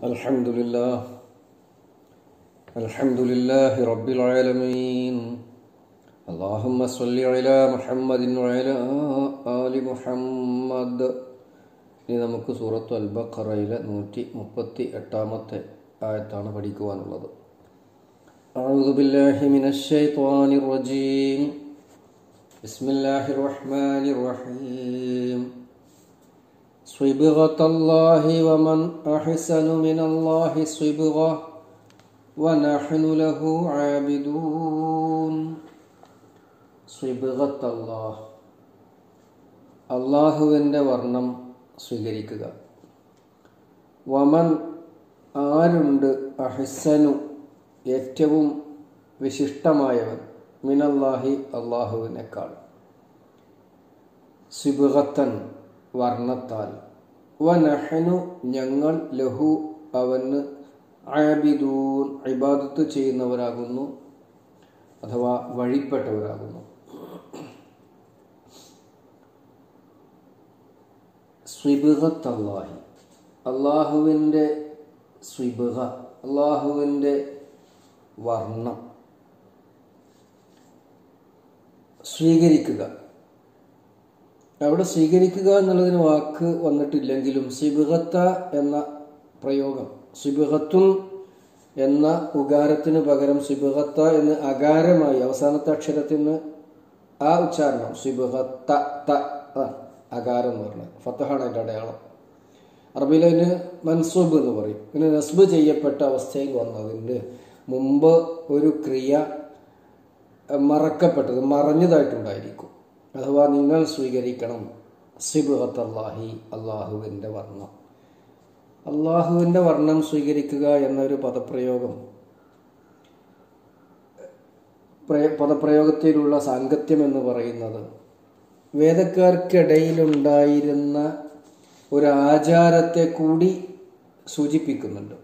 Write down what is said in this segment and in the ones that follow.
الحمد لله الحمد لله رب العالمين اللهم صل على محمد وعلى آل محمد ഇനി നമുക്ക് സൂറത്ത് അൽ ബഖറയിലെ നൂറ്റി മുപ്പത്തി എട്ടാമത്തെ ആയത്താണ് പഠിക്കുവാനുള്ളത് أعوذ بالله من الشيطان الرجيم بسم الله الرحمن الرحيم صبغة الله ومن أحسن من الله صبغة ونحن له عابدون صبغة الله അള്ളാഹുവിൻ്റെ വർണ്ണം സ്വീകരിക്കുക വമൻ ആരുണ്ട് അഹിസനു ഏറ്റവും വിശിഷ്ടമായവൻ മിനല്ലാഹി അള്ളാഹുവിനേക്കാൾ സിബുഹത്തൻ വർണ്ണത്താൽ വനഹനു ഞങ്ങൾ ലഹു അവന് ആബിദൂൻ ഇബാദത്ത് ചെയ്യുന്നവരാകുന്നു അഥവാ വഴിപ്പെട്ടവരാകുന്നു സ്വിബുഹത്ത് അള്ളാഹി അള്ളാഹുവിൻ്റെ സ്വിബുഹ അള്ളാഹുവിൻ്റെ വർണ്ണം സ്വീകരിക്കുക അവിടെ സ്വീകരിക്കുക എന്നുള്ളതിന് വാക്ക് വന്നിട്ടില്ലെങ്കിലും സിബുഹത്ത എന്ന പ്രയോഗം സിബുഹത്തും എന്ന ഉകാരത്തിന് പകരം സിബുഹത്ത എന്ന് അകാരമായി അവസാനത്തെ അക്ഷരത്തിന് ആ ഉച്ചാരണം സിബുഹത്ത ത അകാരം എന്ന് പറഞ്ഞത് ഫത്തഹാണ് അതിൻ്റെ അടയാളം അറബിയിൽ അതിന് മൻസൂബ് എന്ന് പറയും പിന്നെ നസ്ബ് ചെയ്യപ്പെട്ട അവസ്ഥയിൽ വന്നതിൻ്റെ മുമ്പ് ഒരു ക്രിയ മറക്കപ്പെട്ടത് മറഞ്ഞതായിട്ടുണ്ടായിരിക്കും അഥവാ നിങ്ങൾ സ്വീകരിക്കണം സിബുഹത്ത് അള്ളാഹി അള്ളാഹുവിൻ്റെ വർണ്ണം അള്ളാഹുവിൻ്റെ വർണ്ണം സ്വീകരിക്കുക എന്നൊരു പദപ്രയോഗം പദപ്രയോഗത്തിലുള്ള സാങ്കത്യം എന്ന് പറയുന്നത് വേദക്കാർക്കിടയിലുണ്ടായിരുന്ന ഒരു ആചാരത്തെ കൂടി സൂചിപ്പിക്കുന്നുണ്ട്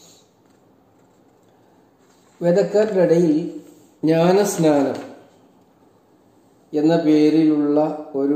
വേദക്കാരുടെ ഇടയിൽ ജ്ഞാനസ്നാനം എന്ന പേരിലുള്ള ഒരു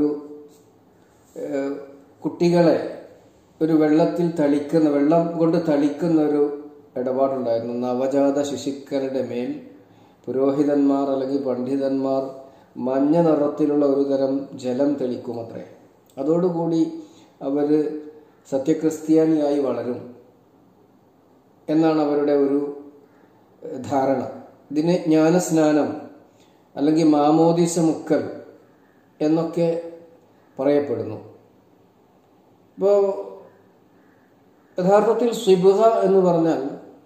കുട്ടികളെ ഒരു വെള്ളത്തിൽ തളിക്കുന്ന വെള്ളം കൊണ്ട് തളിക്കുന്ന ഒരു ഇടപാടുണ്ടായിരുന്നു നവജാത ശിശുക്കളുടെ മേൽ പുരോഹിതന്മാർ അല്ലെങ്കിൽ പണ്ഡിതന്മാർ മഞ്ഞ നിറത്തിലുള്ള ഒരു തരം ജലം തെളിക്കുമത്രേ അതോടുകൂടി അവർ സത്യക്രിസ്ത്യാനിയായി വളരും എന്നാണ് അവരുടെ ഒരു ധാരണ ഇതിനെ ജ്ഞാനസ്നാനം അല്ലെങ്കിൽ മാമോദിസ മുക്കൽ എന്നൊക്കെ പറയപ്പെടുന്നു ഇപ്പോൾ യഥാർത്ഥത്തിൽ സ്വിബുഹ എന്ന് പറഞ്ഞാൽ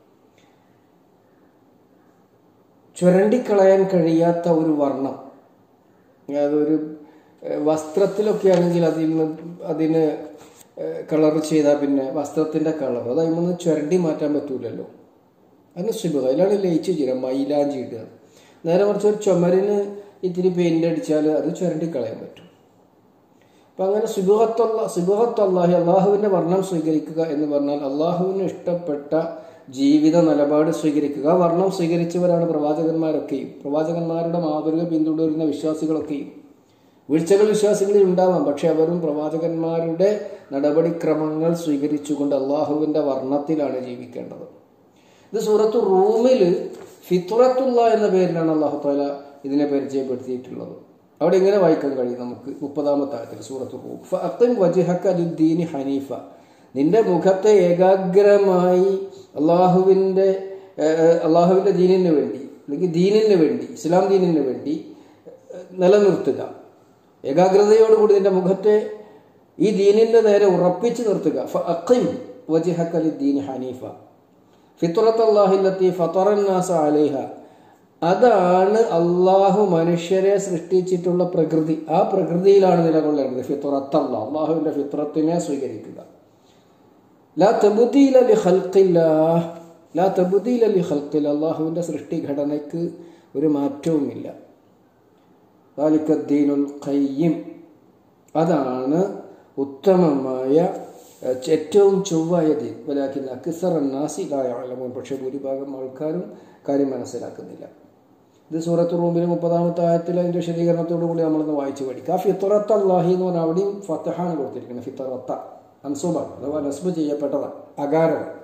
ചുരണ്ടിക്കളയാൻ കഴിയാത്ത ഒരു വർണ്ണം അതൊരു വസ്ത്രത്തിലൊക്കെ ആണെങ്കിൽ അതിന് അതിന് കളർ ചെയ്താൽ പിന്നെ വസ്ത്രത്തിന്റെ കളർ അത് അതിൽ ചുരണ്ടി മാറ്റാൻ പറ്റൂലല്ലോ അതിന് സുബുഹ അതിലാണ് ലയിച്ച് ചേരാം മൈലാഞ്ചി ഇടുക നേരെ മറിച്ച് ഒരു ചുമരിന് ഇത്തിരി പെയിന്റ് അടിച്ചാൽ അത് ചുരണ്ടി കളയാൻ പറ്റും അപ്പം അങ്ങനെ സുബുഹത്തുള്ള സുബുഹത്തല്ലാഹി അള്ളാഹുവിൻ്റെ വർണ്ണം സ്വീകരിക്കുക എന്ന് പറഞ്ഞാൽ അള്ളാഹുവിന് ഇഷ്ടപ്പെട്ട ജീവിത നിലപാട് സ്വീകരിക്കുക വർണ്ണം സ്വീകരിച്ചവരാണ് പ്രവാചകന്മാരൊക്കെയും പ്രവാചകന്മാരുടെ മാതൃക പിന്തുടരുന്ന വിശ്വാസികളൊക്കെയും വീഴ്ചകൾ വിശ്വാസികളിൽ ഉണ്ടാവാം പക്ഷെ അവരും പ്രവാചകന്മാരുടെ നടപടിക്രമങ്ങൾ സ്വീകരിച്ചുകൊണ്ട് അള്ളാഹുവിൻ്റെ വർണ്ണത്തിലാണ് ജീവിക്കേണ്ടത് ഇത് സൂറത്ത് റൂമിൽ ഫിത്തുറത്തുള്ള എന്ന പേരിലാണ് അള്ളാഹു താല ഇതിനെ പരിചയപ്പെടുത്തിയിട്ടുള്ളത് അവിടെ ഇങ്ങനെ വായിക്കാൻ കഴിയും നമുക്ക് മുപ്പതാമത്തെ ആയത്തിൽ സൂറത്ത് റൂം ഫഅത്തിം വജിഹക്ക ലിദ്ദീനി ഹനീഫ നിന്റെ മുഖത്തെ ഏകാഗ്രമായി അള്ളാഹുവിൻ്റെ അള്ളാഹുവിൻ്റെ ദീനിന് വേണ്ടി അല്ലെങ്കിൽ ദീനിന് വേണ്ടി ഇസ്ലാം ദീനിന് വേണ്ടി നിലനിർത്തുക ഏകാഗ്രതയോടുകൂടി നിന്റെ മുഖത്തെ ഈ ദീനിന്റെ നേരെ ഉറപ്പിച്ചു നിർത്തുക ഫഅഖിം വജിഹക ലിദ്ദീനി ഹനീഫ ഫിത്രത്ത് അള്ളാഹില്ലത്തി ഫത്തറന്നാസ അലേഹ അതാണ് അള്ളാഹു മനുഷ്യരെ സൃഷ്ടിച്ചിട്ടുള്ള പ്രകൃതി ആ പ്രകൃതിയിലാണ് നിലകൊള്ളേണ്ടത് ഫിത്രത്തല്ല അള്ളാഹുവിന്റെ ഫിത്രത്തിനെ സ്വീകരിക്കുക ലാ തബുദീല ലി ഖൽഖില്ലാ ലാ തബുദീല ലി ഖൽഖില്ല അള്ളാഹുവിന്റെ സൃഷ്ടിഘടനയ്ക്ക് ഒരു മാറ്റവുമില്ല ദാലിക്കദ്ദീനുൽ ഖയ്യിം അതാണ് ഉത്തമമായ ഏറ്റവും ചൊവ്വായ ദീൻ വലാക്കിൻ അക്സർ നാസി ലായാലമോൻ പക്ഷേ ഭൂരിഭാഗം ആൾക്കാരും കാര്യം മനസ്സിലാക്കുന്നില്ല ഇത് സൂറത്ത് റൂമിൽ മുപ്പതാമത്തെ ആയത്തിൽ അതിന്റെ വിശദീകരണത്തോടു കൂടി നമ്മളൊന്ന് വായിച്ചു പഠിക്കുക ഫിത്തറത്ത് അള്ളാഹി എന്ന് പറഞ്ഞാൽ അവിടെയും ഫത്തഹാണ് കൊടുത്തിരിക്കുന്നത് ഫിത്തറത്ത അൻസുബാണ് അഥവാ നസ്ബ് ചെയ്യപ്പെട്ടതാണ് അകാരം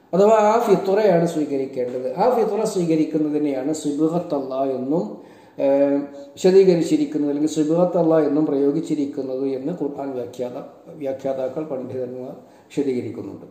അഥവാ ആ ഫിത്തുറയാണ് സ്വീകരിക്കേണ്ടത് ആ ഫിത്തുറ സ്വീകരിക്കുന്നതിനെയാണ് സുബുഹത്തല്ല എന്നും ഏഹ്, വിശദീകരിച്ചിരിക്കുന്നത് അല്ലെങ്കിൽ സുബുഹത്തല്ല എന്നും പ്രയോഗിച്ചിരിക്കുന്നത് എന്ന് ഖുർആൻ വ്യാഖ്യാത വ്യാഖ്യാതാക്കൾ പണ്ഡിതന്മാർ വിശദീകരിക്കുന്നുണ്ട്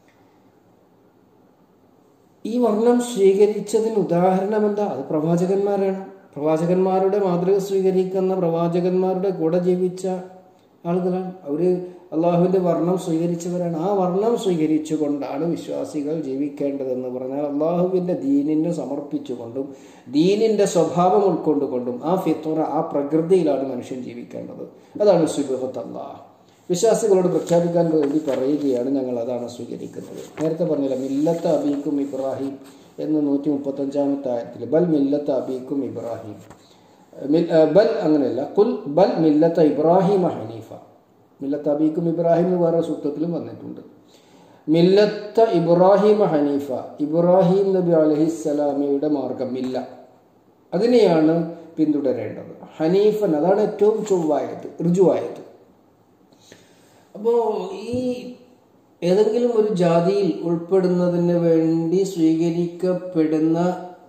ഈ വർണ്ണം സ്വീകരിച്ചതിന് ഉദാഹരണം എന്താ അത് പ്രവാചകന്മാരാണ് പ്രവാചകന്മാരുടെ മാതൃക സ്വീകരിക്കുന്ന പ്രവാചകന്മാരുടെ കൂടെ ജീവിച്ച ആളുകളാണ് അവര് അള്ളാഹുവിന്റെ വർണ്ണം സ്വീകരിച്ചവരാണ് ആ വർണ്ണം സ്വീകരിച്ചുകൊണ്ടാണ് വിശ്വാസികൾ ജീവിക്കേണ്ടതെന്ന് പറഞ്ഞാൽ അള്ളാഹുവിന്റെ ദീനിനെ സമർപ്പിച്ചുകൊണ്ടും ദീനിന്റെ സ്വഭാവം ഉൾക്കൊണ്ടുകൊണ്ടും ആ ഫിത്തുറ ആ പ്രകൃതിയിലാണ് മനുഷ്യൻ ജീവിക്കേണ്ടത് അതാണ് സുബഹത്ത് അള്ളാഹ് വിശ്വാസികളോട് പ്രഖ്യാപിക്കാൻ വേണ്ടി പറയുകയാണ് ഞങ്ങൾ അതാണ് സ്വീകരിക്കുന്നത് നേരത്തെ പറഞ്ഞില്ല മില്ലത്ത് അബീക്കും ഇബ്രാഹിം എന്ന് നൂറ്റി മുപ്പത്തഞ്ചാമത്തെ ആയത്തിൽ ബൽ മില്ലത്ത് അബീക്കും ഇബ്രാഹിം മിൽ- ഏ, ബൽ അങ്ങനെയല്ല കുൽ ബൽ മില്ലത്ത് ഇബ്രാഹിം ഹനീഫ മില്ലത്ത് അബീക്കും ഇബ്രാഹിം എന്ന് വേറെ സൂക്തത്തിലും വന്നിട്ടുണ്ട് മില്ലത്ത് ഇബ്രാഹിം ഹനീഫ ഇബ്രാഹിം നബി അലഹിസ്സലാമിയുടെ മാർഗം മില്ല അതിനെയാണ് പിന്തുടരേണ്ടത് ഹനീഫൻ അതാണ് ഏറ്റവും ചൊവ്വായത് ഋജുവായത് അപ്പോ ഈ ഏതെങ്കിലും ഒരു ജാതിയിൽ ഉൾപ്പെടുന്നതിന് വേണ്ടി സ്വീകരിക്കപ്പെടുന്ന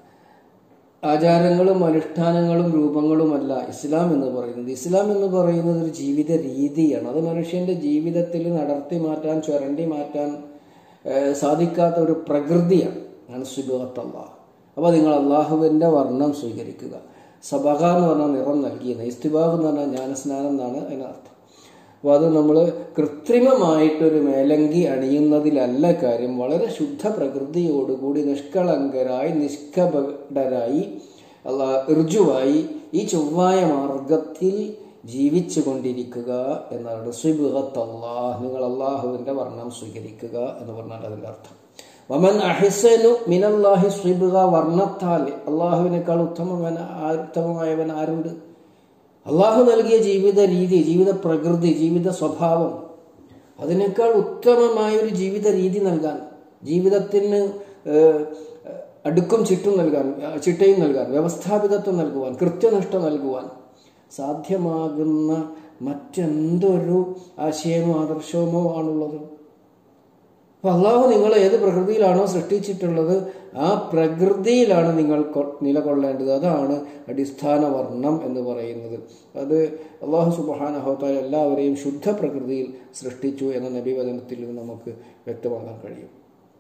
ആചാരങ്ങളും അനുഷ്ഠാനങ്ങളും രൂപങ്ങളുമല്ല ഇസ്ലാം എന്ന് പറയുന്നത് ഇസ്ലാം എന്ന് പറയുന്നത് ഒരു ജീവിത രീതിയാണ് അത് മനുഷ്യന്റെ ജീവിതത്തിൽ നടത്തി മാറ്റാൻ ചുരണ്ടി മാറ്റാൻ ഏഹ്, സാധിക്കാത്ത ഒരു പ്രകൃതിയാണ് ആണ് സുബത്തല്ല അപ്പോൾ നിങ്ങൾ അള്ളാഹുവിന്റെ വർണ്ണം സ്വീകരിക്കുക സബക എന്ന് പറഞ്ഞാൽ നിറം നൽകിയെന്ന് ഇസ്തിബാബ് എന്ന് പറഞ്ഞാൽ ജ്ഞാനസ്നാനം എന്നാണ് അതിനർത്ഥം അപ്പോൾ അത് നമ്മൾ കൃത്രിമമായിട്ടൊരു മേലങ്കി അണിയുന്നതിലല്ല കാര്യം വളരെ ശുദ്ധ പ്രകൃതിയോടുകൂടി നിഷ്കളങ്കരായി നിഷ്കപടരായി അല്ല ഋജുവായി ഈ ചൊവ്വായ മാർഗത്തിൽ ജീവിച്ചു കൊണ്ടിരിക്കുക എന്നാണ് സ്വിബുഹത്ത് അള്ളാഹ് നിങ്ങൾ അള്ളാഹുവിന്റെ വർണ്ണം സ്വീകരിക്കുക എന്ന് പറഞ്ഞാൽ അതിന്റെ അർത്ഥം വമൻ അഹിസനു മിനല്ലാഹി സ്വിബുക വർണ്ണത്താൽ അള്ളാഹുവിനേക്കാൾ ഉത്തമവൻ ആ- ഉത്തമമായവൻ ആരുണ്ട് അള്ളാഹു നൽകിയ ജീവിത രീതി ജീവിത പ്രകൃതി ജീവിത സ്വഭാവം അതിനേക്കാൾ ഉത്തമമായ ഒരു ജീവിത രീതി നൽകാൻ ജീവിതത്തിന് ഏഹ്, അടുക്കും ചിട്ടും നൽകാൻ ആ, ചിട്ടയും നൽകാൻ വ്യവസ്ഥാപിതത്വം നൽകുവാൻ കൃത്യനിഷ്ഠ നൽകുവാൻ സാധ്യമാകുന്ന മറ്റെന്തൊരു ആശയമോ ആദർശവുമോ ആണുള്ളത് അപ്പൊ അള്ളാഹു നിങ്ങൾ ഏത് പ്രകൃതിയിലാണോ സൃഷ്ടിച്ചിട്ടുള്ളത് ആ പ്രകൃതിയിലാണ് നിങ്ങൾ കൊ- നിലകൊള്ളേണ്ടത് അതാണ് അടിസ്ഥാന വർണ്ണം എന്ന് പറയുന്നത് അത് അള്ളാഹു സുബാനഹോത്താൽ എല്ലാവരെയും ശുദ്ധ പ്രകൃതിയിൽ സൃഷ്ടിച്ചു എന്ന നബിവചനത്തിൽ നിന്ന് നമുക്ക് വ്യക്തമാക്കാൻ കഴിയും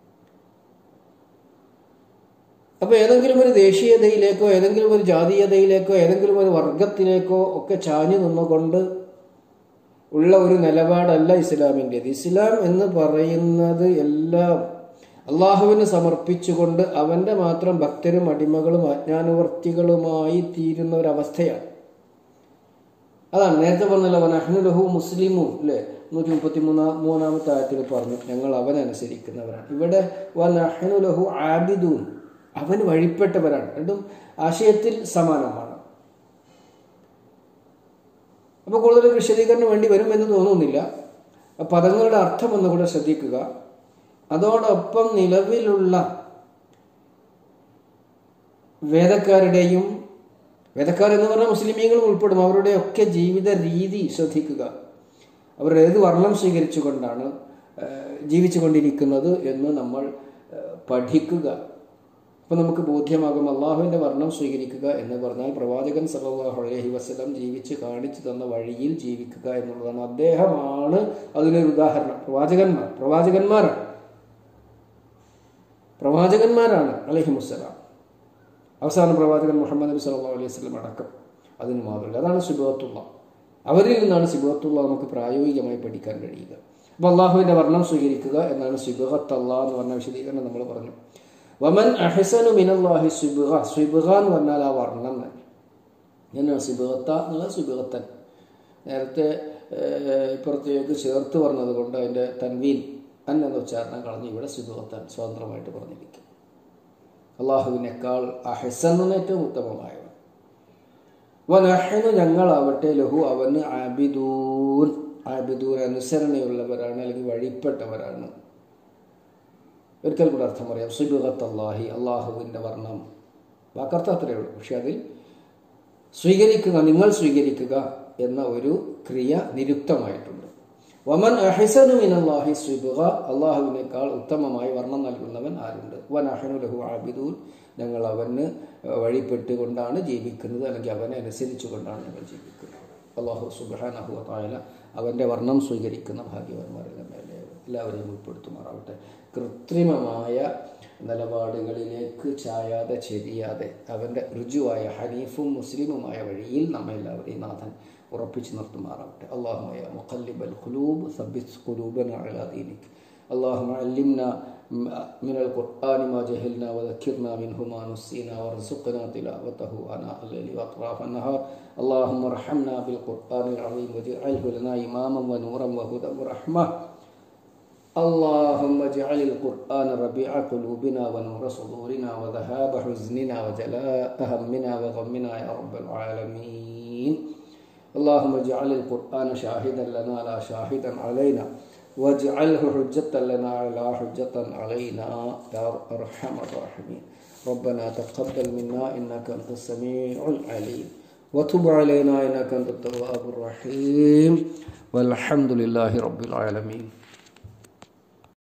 അപ്പൊ ഏതെങ്കിലും ഒരു ദേശീയതയിലേക്കോ ഏതെങ്കിലും ഒരു ജാതീയതയിലേക്കോ ഏതെങ്കിലും ഒരു വർഗത്തിലേക്കോ ഒക്കെ ചാഞ്ഞു നിന്നുകൊണ്ട് ഉള്ള ഒരു നിലപാടല്ല ഇസ്ലാമിൻ്റെത് ഇസ്ലാം എന്ന് പറയുന്നത് എല്ലാം അള്ളാഹുവിന് സമർപ്പിച്ചുകൊണ്ട് അവന്റെ മാത്രം ഭക്തരും അടിമകളും അജ്ഞാനവർത്തികളുമായി തീരുന്ന ഒരവസ്ഥയാണ് അതാണ് നേരത്തെ പറഞ്ഞല്ലോ നഹ്നുലഹു മുസ്ലിമു അല്ലേ നൂറ്റി മുപ്പത്തി മൂന്നാം മൂന്നാമത്തെ ആയത്തിൽ പറഞ്ഞു ഞങ്ങൾ അവനനുസരിക്കുന്നവരാണ് ഇവിടെ വനഹ്നുലഹു ആബിദൂൻ അവന് വഴിപ്പെട്ടവരാണ് രണ്ടും ആശയത്തിൽ സമാനമാണ് അപ്പോൾ കൂടുതൽ വിശദീകരണം വേണ്ടി വരും എന്ന് തോന്നുന്നില്ല ആ പദങ്ങളുടെ അർത്ഥം ഒന്നുകൂടെ ശ്രദ്ധിക്കുക അതോടൊപ്പം നിലവിലുള്ള വേദക്കാരുടെയും വേദക്കാർ എന്ന് പറഞ്ഞാൽ മുസ്ലിമീങ്ങളും ഉൾപ്പെടും അവരുടെയൊക്കെ ജീവിത രീതി ശ്രദ്ധിക്കുക അവർ ഏത് വർണ്ണം സ്വീകരിച്ചുകൊണ്ടാണ് ആ, ജീവിച്ചുകൊണ്ടിരിക്കുന്നത് എന്ന് നമ്മൾ ആ, പഠിക്കുക അപ്പൊ നമുക്ക് ബോധ്യമാകും അള്ളാഹുവിന്റെ വർണ്ണം സ്വീകരിക്കുക എന്ന് പറഞ്ഞാൽ പ്രവാചകൻ സല്ലല്ലാഹു അലൈഹി വസല്ലം ജീവിച്ച് കാണിച്ചു തന്ന വഴിയിൽ ജീവിക്കുക എന്നുള്ളതാണ് അദ്ദേഹമാണ് അതിനൊരു ഉദാഹരണം പ്രവാചകന്മാർ പ്രവാചകന്മാരാണ് പ്രവാചകന്മാരാണ് അലഹി മുസ്സലാം അവസാന പ്രവാചകൻ മുഹമ്മദ് നബി സല്ലല്ലാഹു അലൈഹി വസല്ലം അടക്കം അതിന് മാതൃക അതാണ് സിബത്തുള്ള അവരിൽ നിന്നാണ് സിബത്തുള്ള നമുക്ക് പ്രായോഗികമായി പഠിക്കാൻ കഴിയുക അപ്പൊ അള്ളാഹുവിന്റെ വർണ്ണം സ്വീകരിക്കുക എന്നാണ് സിബഹത്ത് അള്ളാഹ് എന്ന് പറഞ്ഞ വിശദീകരണം നമ്മൾ പറഞ്ഞു വമൻ അഹസനു മിനല്ലാഹി സിബുഹ സിബുഹ എന്ന് പറഞ്ഞാൽ ആ വർണ്ണം തന്നെ എന്നാണ് സിബഹത്ത എന്നുള്ള സിബഹത്തൻ നേരത്തെ ഏഹ്, ഇപ്പുറത്തേക്ക് ചേർത്ത് പറഞ്ഞത് കൊണ്ട് അതിന്റെ തൻവീൻ അൻ എന്ന ഉച്ചാരണം കളഞ്ഞ് ഇവിടെ സിബഹത്തൻ സ്വതന്ത്രമായിട്ട് പറഞ്ഞിരിക്കും അള്ളാഹുവിനേക്കാൾ അഹസൻ എന്ന ഏറ്റവും ഉത്തമമായവൻ വനഹനു ഞങ്ങളാവട്ടെ ലഹു അവന് ആബിദൂൻ ആബിദൂൻ അനുസരണയുള്ളവരാണ് അല്ലെങ്കിൽ വഴിപ്പെട്ടവരാണ് ഒരിക്കൽ കൂടെ അർത്ഥം പറയാം സുബുഖത്ത് അള്ളാഹി അള്ളാഹുവിൻ്റെ വർണ്ണം വാക്കർത്ഥം അത്രയേ ഉള്ളൂ പക്ഷെ അതിൽ സ്വീകരിക്കുക നിങ്ങൾ സ്വീകരിക്കുക എന്ന ഒരു ക്രിയ നിരുക്തമായിട്ടുണ്ട് വമൻ അഹിസനു മിനല്ലാഹി സ്വിബ്ഗ അള്ളാഹുവിനേക്കാൾ ഉത്തമമായി വർണ്ണം നൽകുന്നവൻ ആരുണ്ട് വൻ അഹനു ലഹു ആബിദൂൻ ഞങ്ങൾ അവന് വഴിപ്പെട്ടുകൊണ്ടാണ് ജീവിക്കുന്നത് അല്ലെങ്കിൽ അവനെ അനുസരിച്ചുകൊണ്ടാണ് ഞങ്ങൾ ജീവിക്കുന്നത് അള്ളാഹു സുബാനഹു തായാല അവൻ്റെ വർണ്ണം സ്വീകരിക്കുന്ന ഭാഗ്യവന്മാരുടെ മേലെ എല്ലാവരെയും ഉൾപ്പെടുത്തുമാറാവട്ടെ കൃത്രിമമായ നിലപാടുകളിലേക്ക് ചായാതെ ചെരിയാതെ അവൻ്റെ ഋജുവായ ഹനീഫും മുസ്ലിമുമായ വഴിയിൽ നമ്മെ എല്ലാവരെയും നാഥൻ ഉറപ്പിച്ചു നിർത്തുമാറാവട്ടെ അള്ളാഹുമായ മുഖല്ലിബൽ ഖുലൂബ് സബ്ബിസ് ഖുലൂബന അലാ ദീനിക് اللهم علمنا من القرآن ما جهلنا وذكرنا منه ما نسينا وارزقنا تلاوته آناء الليل وأطراف النهار اللهم ارحمنا بالقرآن العظيم واجعله لنا إماما ونورا وهدى ورحمة اللهم اجعل القرآن ربيع قلوبنا ونور صدورنا وذهاب حزننا وجلاء همنا وغمنا يا رب العالمين اللهم اجعل القرآن شاهدا لنا لا شاهدا علينا واجعله حجة لنا لا حجة علينا يا أرحم الراحمين ربنا تقبل منا إنك أنت السميع العليم وتب علينا إنك أنت التواب الرحيم والحمد لله رب العالمين